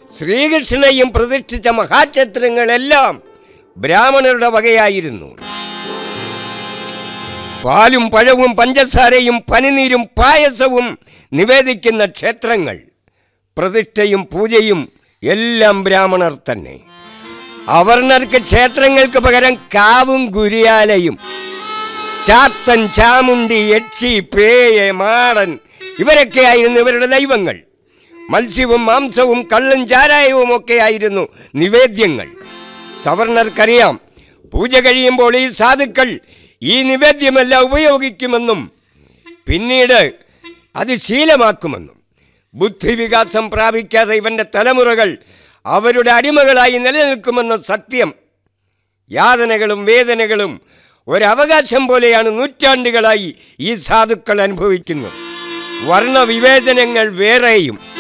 ശ്രീകൃഷ്ണനെയും പ്രതിഷ്ഠിച്ച മഹാക്ഷേത്രങ്ങളെല്ലാം ബ്രാഹ്മണരുടെ വകയായിരുന്നു പാലും പഴവും പഞ്ചസാരയും പനിനീരും പായസവും നിവേദിക്കുന്ന ക്ഷേത്രങ്ങൾ പ്രതിഷ്ഠയും പൂജയും എല്ലാം ബ്രാഹ്മണർ തന്നെ അവർണർക്ക് ക്ഷേത്രങ്ങൾക്ക് പകരം കാവും ഗുരിയാലയും ചാത്തൻ ചാമുണ്ടി യക്ഷി പേയ മാടൻ ഇവരൊക്കെയായിരുന്നു ഇവരുടെ ദൈവങ്ങൾ മത്സ്യവും മാംസവും കള്ളും ചാരായവും ഒക്കെയായിരുന്നു നിവേദ്യങ്ങൾ സവർണർക്കറിയാം പൂജ കഴിയുമ്പോൾ ഈ സാധുക്കൾ ഈ നിവേദ്യമെല്ലാം ഉപയോഗിക്കുമെന്നും പിന്നീട് അത് ശീലമാക്കുമെന്നും ബുദ്ധിവികാസം പ്രാപിക്കാതെ ഇവൻ്റെ തലമുറകൾ അവരുടെ അടിമകളായി നിലനിൽക്കുമെന്ന സത്യം യാതനകളും വേദനകളും ഒരവകാശം പോലെയാണ് നൂറ്റാണ്ടുകളായി ഈ സാധുക്കൾ അനുഭവിക്കുന്നത് വർണ്ണവിവേചനങ്ങൾ വേറെയും